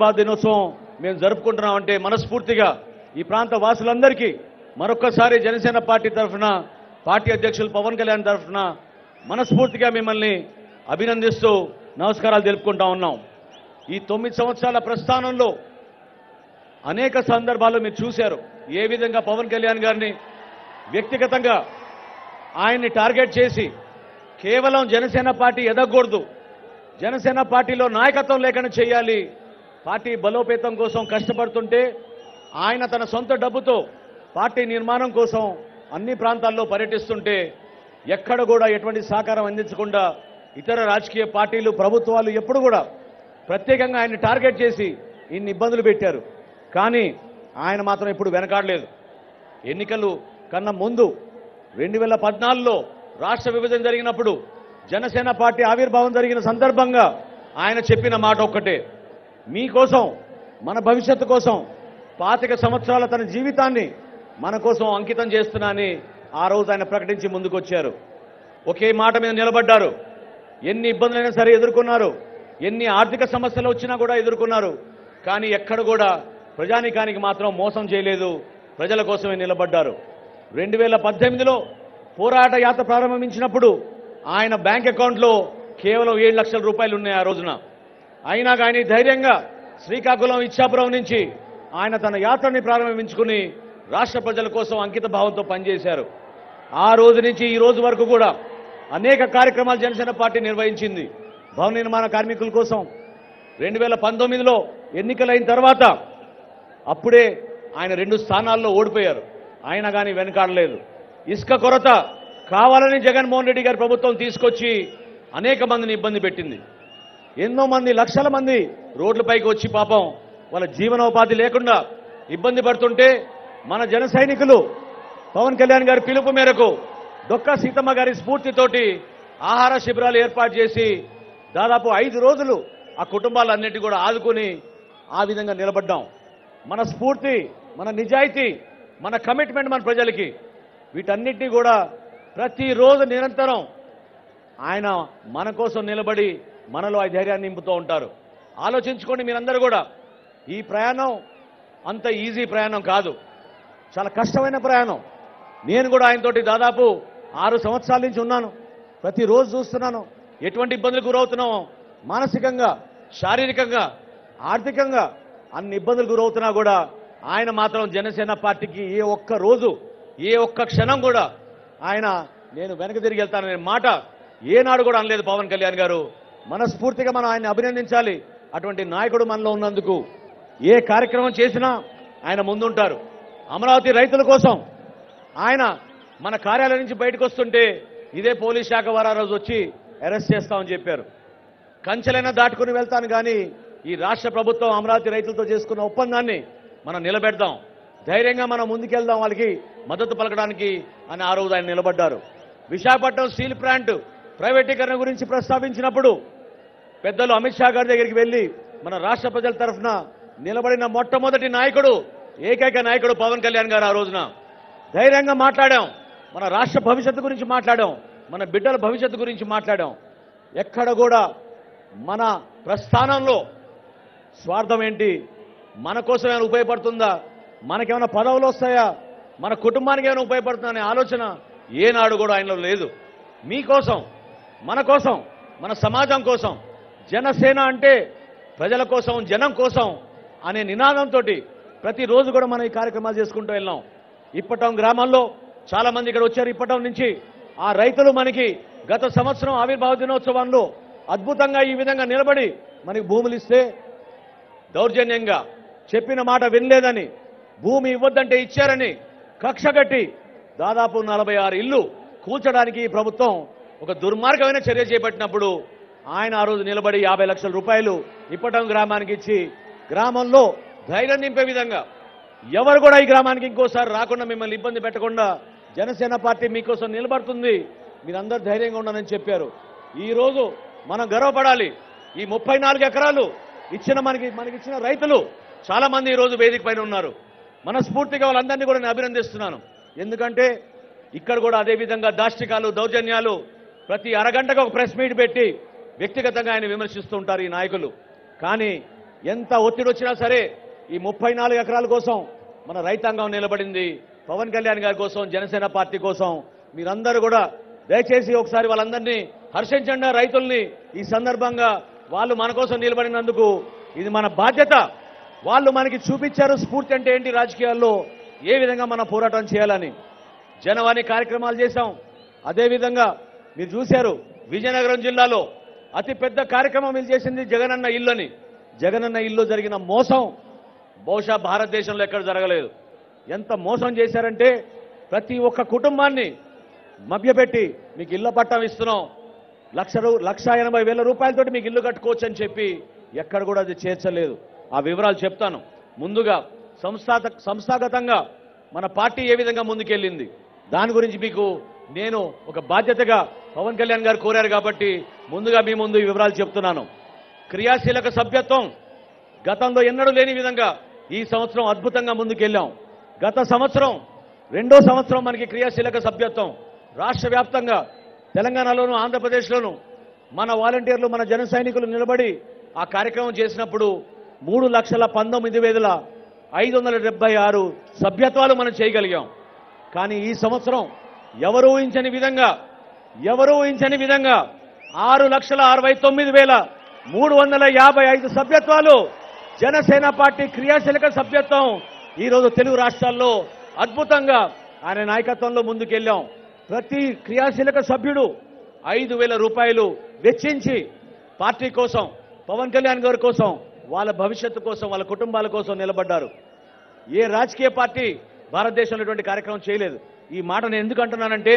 ఆవిర్భావ దినోత్సవం మేము జరుపుకుంటున్నాం అంటే మనస్ఫూర్తిగా ఈ ప్రాంత వాసులందరికీ మరొక్కసారి జనసేన పార్టీ తరఫున పార్టీ అధ్యక్షులు పవన్ కళ్యాణ్ తరఫున మనస్ఫూర్తిగా మిమ్మల్ని అభినందిస్తూ నమస్కారాలు తెలుపుకుంటా ఉన్నాం ఈ తొమ్మిది సంవత్సరాల ప్రస్థానంలో అనేక సందర్భాల్లో మీరు చూశారు ఏ విధంగా పవన్ కళ్యాణ్ గారిని వ్యక్తిగతంగా ఆయన్ని టార్గెట్ చేసి కేవలం జనసేన పార్టీ ఎదగకూడదు జనసేన పార్టీలో నాయకత్వం లేకుండా చేయాలి పార్టీ బలోపేతం కోసం కష్టపడుతుంటే ఆయన తన సొంత డబ్బుతో పార్టీ నిర్మాణం కోసం అన్ని ప్రాంతాల్లో పర్యటిస్తుంటే ఎక్కడ కూడా ఎటువంటి సహకారం అందించకుండా ఇతర రాజకీయ పార్టీలు ప్రభుత్వాలు ఎప్పుడు కూడా ప్రత్యేకంగా ఆయన్ని టార్గెట్ చేసి ఇన్ని ఇబ్బందులు పెట్టారు కానీ ఆయన మాత్రం ఇప్పుడు వెనకాడలేదు ఎన్నికలు కన్నా ముందు రెండు వేల పద్నాలుగులో రాష్ట్ర విభజన జరిగినప్పుడు జనసేన పార్టీ ఆవిర్భావం జరిగిన సందర్భంగా ఆయన చెప్పిన మాట ఒక్కటే మీకోసం మన భవిష్యత్తు కోసం పాతిక సంవత్సరాల తన జీవితాన్ని మన కోసం అంకితం చేస్తున్నానని ఆ రోజు ఆయన ప్రకటించి ముందుకొచ్చారు ఒకే మాట మీద నిలబడ్డారు ఎన్ని ఇబ్బందులైనా సరే ఎదుర్కొన్నారు ఎన్ని ఆర్థిక సమస్యలు వచ్చినా కూడా ఎదుర్కొన్నారు కానీ ఎక్కడ కూడా ప్రజానికానికి మాత్రం మోసం చేయలేదు ప్రజల కోసమే నిలబడ్డారు రెండు వేల పద్దెనిమిదిలో పోరాట యాత్ర ప్రారంభించినప్పుడు ఆయన బ్యాంక్ అకౌంట్లో కేవలం ఏడు లక్షల రూపాయలు ఉన్నాయి ఆ రోజున అయినా కానీ ధైర్యంగా శ్రీకాకుళం ఇచ్చాపురం నుంచి ఆయన తన యాత్రని ప్రారంభించుకుని రాష్ట్ర ప్రజల కోసం అంకిత భావంతో పనిచేశారు ఆ రోజు నుంచి ఈ రోజు వరకు కూడా అనేక కార్యక్రమాలు జనసేన పార్టీ నిర్వహించింది భవన నిర్మాణ కార్మికుల కోసం రెండు వేల పంతొమ్మిదిలో ఎన్నికలైన తర్వాత అప్పుడే ఆయన రెండు స్థానాల్లో ఓడిపోయారు ఆయన కానీ వెనకాడలేదు ఇసుక కొరత కావాలని జగన్మోహన్ రెడ్డి గారి ప్రభుత్వం తీసుకొచ్చి అనేక మందిని ఇబ్బంది పెట్టింది ఎన్నో మంది లక్షల మంది రోడ్లపైకి వచ్చి పాపం వాళ్ళ జీవనోపాధి లేకుండా ఇబ్బంది పడుతుంటే మన జన సైనికులు పవన్ కళ్యాణ్ గారి పిలుపు మేరకు డొక్కా సీతమ్మ గారి స్ఫూర్తితోటి ఆహార శిబిరాలు ఏర్పాటు చేసి దాదాపు ఐదు రోజులు ఆ కుటుంబాలన్నిటి కూడా ఆదుకుని ఆ విధంగా నిలబడ్డాం మన స్ఫూర్తి మన నిజాయితీ మన కమిట్మెంట్ మన ప్రజలకి వీటన్నిటినీ కూడా ప్రతిరోజు నిరంతరం ఆయన మన కోసం నిలబడి మనలో ఆ ధైర్యాన్ని నింపుతూ ఉంటారు ఆలోచించుకోండి మీరందరూ కూడా ఈ ప్రయాణం అంత ఈజీ ప్రయాణం కాదు చాలా కష్టమైన ప్రయాణం నేను కూడా ఆయనతోటి దాదాపు ఆరు సంవత్సరాల నుంచి ఉన్నాను ప్రతిరోజు చూస్తున్నాను ఎటువంటి ఇబ్బందులు గురవుతున్నామో మానసికంగా శారీరకంగా ఆర్థికంగా అన్ని ఇబ్బందులు గురవుతున్నా కూడా ఆయన మాత్రం జనసేన పార్టీకి ఏ ఒక్క రోజు ఏ ఒక్క క్షణం కూడా ఆయన నేను వెనక తిరిగి వెళ్తాననే మాట ఏనాడు కూడా అనలేదు పవన్ కళ్యాణ్ గారు మనస్ఫూర్తిగా మనం ఆయన్ని అభినందించాలి అటువంటి నాయకుడు మనలో ఉన్నందుకు ఏ కార్యక్రమం చేసినా ఆయన ముందుంటారు అమరావతి రైతుల కోసం ఆయన మన కార్యాలయం నుంచి బయటకు వస్తుంటే ఇదే పోలీస్ శాఖ వారు ఆ రోజు వచ్చి అరెస్ట్ చేస్తామని చెప్పారు కంచెలైనా దాటుకుని వెళ్తాను కానీ ఈ రాష్ట్ర ప్రభుత్వం అమరావతి రైతులతో చేసుకున్న ఒప్పందాన్ని మనం నిలబెడదాం ధైర్యంగా మనం ముందుకెళ్దాం వాళ్ళకి మద్దతు పలకడానికి అని ఆ రోజు ఆయన నిలబడ్డారు విశాఖపట్నం స్టీల్ ప్లాంట్ ప్రైవేటీకరణ గురించి ప్రస్తావించినప్పుడు పెద్దలు అమిత్ షా గారి దగ్గరికి వెళ్ళి మన రాష్ట్ర ప్రజల తరఫున నిలబడిన మొట్టమొదటి నాయకుడు ఏకైక నాయకుడు పవన్ కళ్యాణ్ గారు ఆ రోజున ధైర్యంగా మాట్లాడాం మన రాష్ట్ర భవిష్యత్తు గురించి మాట్లాడాం మన బిడ్డల భవిష్యత్తు గురించి మాట్లాడాం ఎక్కడ కూడా మన ప్రస్థానంలో స్వార్థం ఏంటి మన కోసం ఏమైనా ఉపయోగపడుతుందా మనకేమైనా పదవులు వస్తాయా మన కుటుంబానికి ఏమైనా ఉపయోగపడుతుందా అనే ఆలోచన ఏనాడు కూడా ఆయనలో లేదు మీకోసం మన కోసం మన సమాజం కోసం జనసేన అంటే ప్రజల కోసం జనం కోసం అనే నినాదంతో ప్రతిరోజు కూడా మనం ఈ కార్యక్రమాలు చేసుకుంటూ వెళ్ళాం ఇప్పటం గ్రామంలో చాలా మంది ఇక్కడ వచ్చారు ఇప్పటం నుంచి ఆ రైతులు మనకి గత సంవత్సరం ఆవిర్భావ దినోత్సవంలో అద్భుతంగా ఈ విధంగా నిలబడి మనకి భూములు ఇస్తే దౌర్జన్యంగా చెప్పిన మాట వినలేదని భూమి ఇవ్వద్దంటే ఇచ్చారని కక్ష కట్టి దాదాపు నలభై ఆరు ఇల్లు కూల్చడానికి ఈ ప్రభుత్వం ఒక దుర్మార్గమైన చర్య చేపట్టినప్పుడు ఆయన ఆ రోజు నిలబడి యాభై లక్షల రూపాయలు ఇప్పటం గ్రామానికి ఇచ్చి గ్రామంలో ధైర్యం నింపే విధంగా ఎవరు కూడా ఈ గ్రామానికి ఇంకోసారి రాకుండా మిమ్మల్ని ఇబ్బంది పెట్టకుండా జనసేన పార్టీ మీకోసం నిలబడుతుంది మీరందరూ ధైర్యంగా ఉండాలని చెప్పారు ఈ రోజు మనం గర్వపడాలి ఈ ముప్పై నాలుగు ఎకరాలు ఇచ్చిన మనకి మనకి ఇచ్చిన రైతులు చాలా మంది ఈ రోజు వేదిక పైన ఉన్నారు మనస్ఫూర్తిగా వాళ్ళందరినీ కూడా నేను అభినందిస్తున్నాను ఎందుకంటే ఇక్కడ కూడా అదే విధంగా దాష్టికాలు దౌర్జన్యాలు ప్రతి అరగంటకు ఒక ప్రెస్ మీట్ పెట్టి వ్యక్తిగతంగా ఆయన విమర్శిస్తూ ఉంటారు ఈ నాయకులు కానీ ఎంత ఒత్తిడి వచ్చినా సరే ఈ ముప్పై నాలుగు ఎకరాల కోసం మన రైతాంగం నిలబడింది పవన్ కళ్యాణ్ గారి కోసం జనసేన పార్టీ కోసం మీరందరూ కూడా దయచేసి ఒకసారి వాళ్ళందరినీ హర్షించండి ఆ రైతుల్ని ఈ సందర్భంగా వాళ్ళు మన కోసం నిలబడినందుకు ఇది మన బాధ్యత వాళ్ళు మనకి చూపించారు స్ఫూర్తి అంటే ఏంటి రాజకీయాల్లో ఏ విధంగా మనం పోరాటం చేయాలని జనవాణి కార్యక్రమాలు చేశాం అదేవిధంగా మీరు చూశారు విజయనగరం జిల్లాలో అతి పెద్ద కార్యక్రమం మీరు చేసింది జగనన్న ఇల్లుని జగనన్న ఇల్లు జరిగిన మోసం బహుశా భారతదేశంలో ఎక్కడ జరగలేదు ఎంత మోసం చేశారంటే ప్రతి ఒక్క కుటుంబాన్ని మభ్యపెట్టి మీకు ఇళ్ల పట్టం ఇస్తున్నాం లక్ష రూ లక్ష ఎనభై వేల రూపాయలతోటి మీకు ఇల్లు కట్టుకోవచ్చు అని చెప్పి ఎక్కడ కూడా అది చేర్చలేదు ఆ వివరాలు చెప్తాను ముందుగా సంస్థాత సంస్థాగతంగా మన పార్టీ ఏ విధంగా ముందుకెళ్ళింది దాని గురించి మీకు నేను ఒక బాధ్యతగా పవన్ కళ్యాణ్ గారు కోరారు కాబట్టి ముందుగా మీ ముందు ఈ వివరాలు చెప్తున్నాను క్రియాశీలక సభ్యత్వం గతంలో ఎన్నడూ లేని విధంగా ఈ సంవత్సరం అద్భుతంగా ముందుకెళ్ళాం గత సంవత్సరం రెండో సంవత్సరం మనకి క్రియాశీలక సభ్యత్వం రాష్ట్ర వ్యాప్తంగా తెలంగాణలోను ఆంధ్రప్రదేశ్లోను మన వాలంటీర్లు మన జన సైనికులు నిలబడి ఆ కార్యక్రమం చేసినప్పుడు మూడు లక్షల పంతొమ్మిది వేల ఐదు వందల డెబ్బై ఆరు సభ్యత్వాలు మనం చేయగలిగాం కానీ ఈ సంవత్సరం ఎవరు ఊహించని విధంగా ఎవరు ఊహించని విధంగా ఆరు లక్షల అరవై తొమ్మిది వేల మూడు వందల యాభై ఐదు సభ్యత్వాలు జనసేన పార్టీ క్రియాశీలక సభ్యత్వం ఈరోజు తెలుగు రాష్ట్రాల్లో అద్భుతంగా ఆయన నాయకత్వంలో ముందుకెళ్ళాం ప్రతి క్రియాశీలక సభ్యుడు ఐదు వేల రూపాయలు వెచ్చించి పార్టీ కోసం పవన్ కళ్యాణ్ గారి కోసం వాళ్ళ భవిష్యత్తు కోసం వాళ్ళ కుటుంబాల కోసం నిలబడ్డారు ఏ రాజకీయ పార్టీ భారతదేశంలో ఇటువంటి కార్యక్రమం చేయలేదు ఈ మాట నేను ఎందుకు అంటున్నానంటే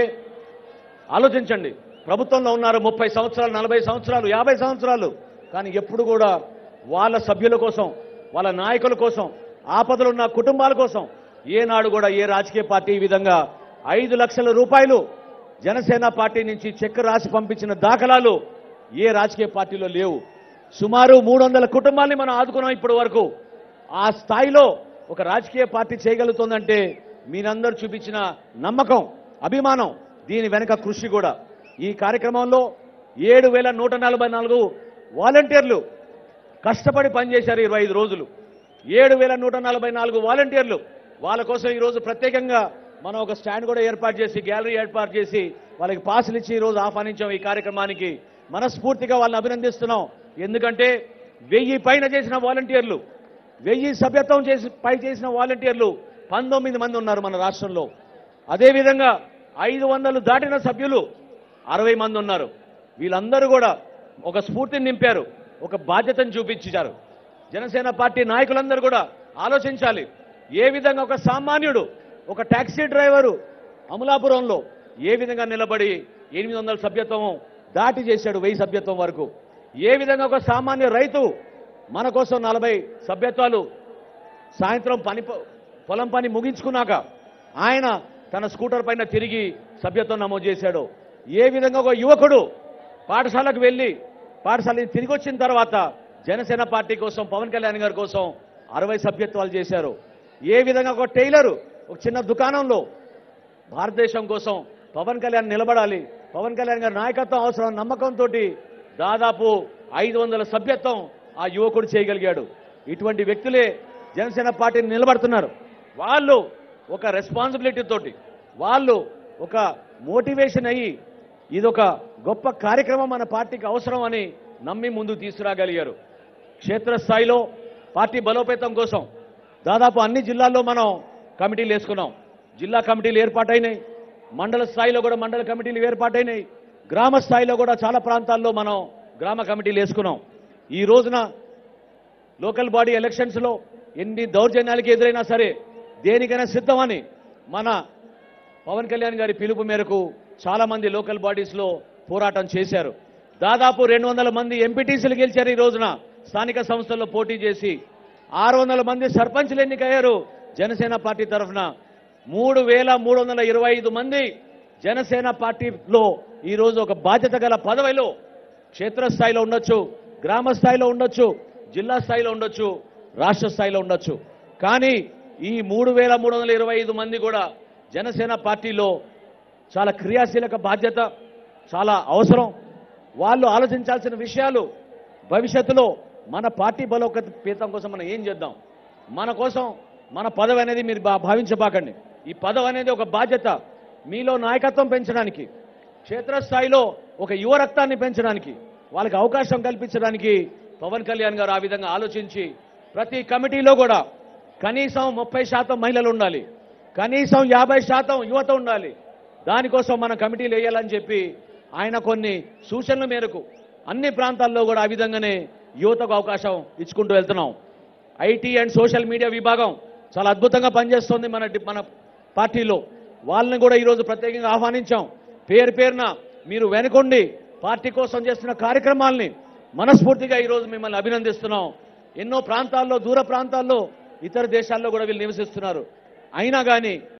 ఆలోచించండి ప్రభుత్వంలో ఉన్నారు ముప్పై సంవత్సరాలు నలభై సంవత్సరాలు యాభై సంవత్సరాలు కానీ ఎప్పుడు కూడా వాళ్ళ సభ్యుల కోసం వాళ్ళ నాయకుల కోసం ఆపదలు ఉన్న కుటుంబాల కోసం ఏనాడు కూడా ఏ రాజకీయ పార్టీ ఈ విధంగా ఐదు లక్షల రూపాయలు జనసేన పార్టీ నుంచి చెక్ రాసి పంపించిన దాఖలాలు ఏ రాజకీయ పార్టీలో లేవు సుమారు మూడు వందల కుటుంబాల్ని మనం ఆదుకున్నాం ఇప్పటి వరకు ఆ స్థాయిలో ఒక రాజకీయ పార్టీ చేయగలుగుతుందంటే మీరందరూ చూపించిన నమ్మకం అభిమానం దీని వెనక కృషి కూడా ఈ కార్యక్రమంలో ఏడు వేల నూట నలభై నాలుగు వాలంటీర్లు కష్టపడి పనిచేశారు ఇరవై ఐదు రోజులు ఏడు వేల నూట నలభై నాలుగు వాలంటీర్లు వాళ్ళ కోసం ఈరోజు ప్రత్యేకంగా మనం ఒక స్టాండ్ కూడా ఏర్పాటు చేసి గ్యాలరీ ఏర్పాటు చేసి వాళ్ళకి పాసులు ఇచ్చి ఈరోజు ఆహ్వానించాం ఈ కార్యక్రమానికి మనస్ఫూర్తిగా వాళ్ళని అభినందిస్తున్నాం ఎందుకంటే వెయ్యి పైన చేసిన వాలంటీర్లు వెయ్యి సభ్యత్వం చేసి పై చేసిన వాలంటీర్లు పంతొమ్మిది మంది ఉన్నారు మన రాష్ట్రంలో అదేవిధంగా ఐదు వందలు దాటిన సభ్యులు అరవై మంది ఉన్నారు వీళ్ళందరూ కూడా ఒక స్ఫూర్తిని నింపారు ఒక బాధ్యతను చూపించారు జనసేన పార్టీ నాయకులందరూ కూడా ఆలోచించాలి ఏ విధంగా ఒక సామాన్యుడు ఒక టాక్సీ డ్రైవరు అమలాపురంలో ఏ విధంగా నిలబడి ఎనిమిది వందల సభ్యత్వం దాటి చేశాడు వెయ్యి సభ్యత్వం వరకు ఏ విధంగా ఒక సామాన్య రైతు మన కోసం నలభై సభ్యత్వాలు సాయంత్రం పని ప- పొలం పని ముగించుకున్నాక ఆయన తన స్కూటర్ పైన తిరిగి సభ్యత్వం నమోదు చేశాడు ఏ విధంగా ఒక యువకుడు పాఠశాలకు వెళ్ళి పాఠశాల నుంచి తిరిగి వచ్చిన తర్వాత జనసేన పార్టీ కోసం పవన్ కళ్యాణ్ గారి కోసం అరవై సభ్యత్వాలు చేశారు ఏ విధంగా ఒక టైలరు ఒక చిన్న దుకాణంలో భారతదేశం కోసం పవన్ కళ్యాణ్ నిలబడాలి పవన్ కళ్యాణ్ గారి నాయకత్వం అవసరం నమ్మకంతో దాదాపు ఐదు వందల సభ్యత్వం ఆ యువకుడు చేయగలిగాడు ఇటువంటి వ్యక్తులే జనసేన పార్టీని నిలబడుతున్నారు వాళ్ళు ఒక రెస్పాన్సిబిలిటీ తోటి వాళ్ళు ఒక మోటివేషన్ అయ్యి ఇదొక గొప్ప కార్యక్రమం మన పార్టీకి అవసరం అని నమ్మి ముందుకు తీసుకురాగలిగారు క్షేత్రస్థాయిలో పార్టీ బలోపేతం కోసం దాదాపు అన్ని జిల్లాల్లో మనం కమిటీలు వేసుకున్నాం జిల్లా కమిటీలు ఏర్పాటైనాయి మండల స్థాయిలో కూడా మండల కమిటీలు ఏర్పాటైనాయి గ్రామ స్థాయిలో కూడా చాలా ప్రాంతాల్లో మనం గ్రామ కమిటీలు వేసుకున్నాం ఈ రోజున లోకల్ బాడీ ఎలక్షన్స్లో ఎన్ని దౌర్జన్యాలకి ఎదురైనా సరే దేనికైనా సిద్ధమని మన పవన్ కళ్యాణ్ గారి పిలుపు మేరకు చాలా మంది లోకల్ బాడీస్లో పోరాటం చేశారు దాదాపు రెండు వందల మంది ఎంపీటీసీలు గెలిచారు ఈ రోజున స్థానిక సంస్థల్లో పోటీ చేసి ఆరు వందల మంది సర్పంచ్లు ఎన్నికయ్యారు జనసేన పార్టీ తరఫున మూడు వేల మూడు వందల ఇరవై ఐదు మంది జనసేన పార్టీలో ఈరోజు ఒక బాధ్యత గల పదవిలో క్షేత్రస్థాయిలో ఉండొచ్చు గ్రామ స్థాయిలో ఉండొచ్చు జిల్లా స్థాయిలో ఉండొచ్చు రాష్ట్ర స్థాయిలో ఉండొచ్చు కానీ ఈ మూడు వేల మూడు వందల ఇరవై ఐదు మంది కూడా జనసేన పార్టీలో చాలా క్రియాశీలక బాధ్యత చాలా అవసరం వాళ్ళు ఆలోచించాల్సిన విషయాలు భవిష్యత్తులో మన పార్టీ బలోపేతం కోసం మనం ఏం చేద్దాం మన కోసం మన పదవి అనేది మీరు భా- భావించబాకండి ఈ పదవి అనేది ఒక బాధ్యత మీలో నాయకత్వం పెంచడానికి క్షేత్రస్థాయిలో ఒక యువ రక్తాన్ని పెంచడానికి వాళ్ళకి అవకాశం కల్పించడానికి పవన్ కళ్యాణ్ గారు ఆ విధంగా ఆలోచించి ప్రతి కమిటీలో కూడా కనీసం ముప్పై శాతం మహిళలు ఉండాలి కనీసం యాభై శాతం యువత ఉండాలి దానికోసం మన కమిటీలు వేయాలని చెప్పి ఆయన కొన్ని సూచనల మేరకు అన్ని ప్రాంతాల్లో కూడా ఆ విధంగానే యువతకు అవకాశం ఇచ్చుకుంటూ వెళ్తున్నాం ఐటీ అండ్ సోషల్ మీడియా విభాగం చాలా అద్భుతంగా పనిచేస్తుంది మన డి- మన పార్టీలో వాళ్ళని కూడా ఈరోజు ప్రత్యేకంగా ఆహ్వానించాం పేరు పేరున మీరు వెనుకొండి పార్టీ కోసం చేస్తున్న కార్యక్రమాల్ని మనస్ఫూర్తిగా ఈరోజు మిమ్మల్ని అభినందిస్తున్నాం ఎన్నో ప్రాంతాల్లో దూర ప్రాంతాల్లో ఇతర దేశాల్లో కూడా వీళ్ళు నివసిస్తున్నారు అయినా కానీ